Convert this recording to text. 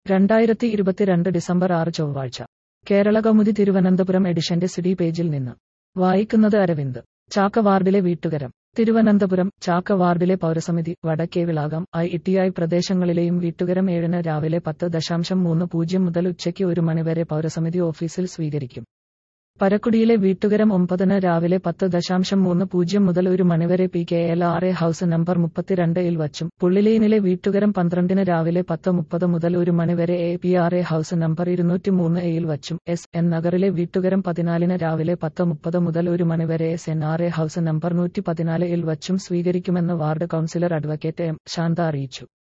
രണ്ടായിരത്തി ഇരുപത്തിരണ്ട് ഡിസംബർ ആറ് ചൊവ്വാഴ്ച കേരള കൗമുദി തിരുവനന്തപുരം എഡിഷന്റെ സിഡി പേജിൽ നിന്ന് വായിക്കുന്നത് അരവിന്ദ് ചാക്ക വാർഡിലെ വീട്ടുകരം തിരുവനന്തപുരം ചാക്ക വാർഡിലെ പൗരസമിതി വടക്കേവിളാകം ഐ ഇട്ടിയായി പ്രദേശങ്ങളിലെയും വീട്ടുകരം ഏഴിന് രാവിലെ പത്ത് ദശാംശം മൂന്ന് പൂജ്യം മുതൽ ഉച്ചയ്ക്ക് ഒരു മണിവരെ പൗരസമിതി ഓഫീസിൽ സ്വീകരിക്കും പരക്കുടിയിലെ വീട്ടുകരം ഒമ്പതിന് രാവിലെ പത്ത് ദശാംശം മൂന്ന് പൂജ്യം മുതൽ ഒരു മണിവരെ P K L R A house number മുപ്പത്തിരണ്ട് ഇൽ വച്ചും പുള്ളിലെയിനിലെ വീട്ടുകരം പന്ത്രണ്ടിന് രാവിലെ പത്ത് മുപ്പത് മുതൽ ഒരു മണിവരെ A P R A house number ഇരുന്നൂറ്റി മൂന്ന് എയിൽ വച്ചും എസ് എൻ നഗറിലെ വീട്ടുകരം പതിനാലിന് രാവിലെ പത്ത് മുപ്പത് മുതൽ ഒരു മണിവരെ S N R A house number നൂറ്റി പതിനാല് ഇൽ വച്ചും സ്വീകരിക്കുമെന്ന് ward councillor advocate M Shantha അറിയിച്ചു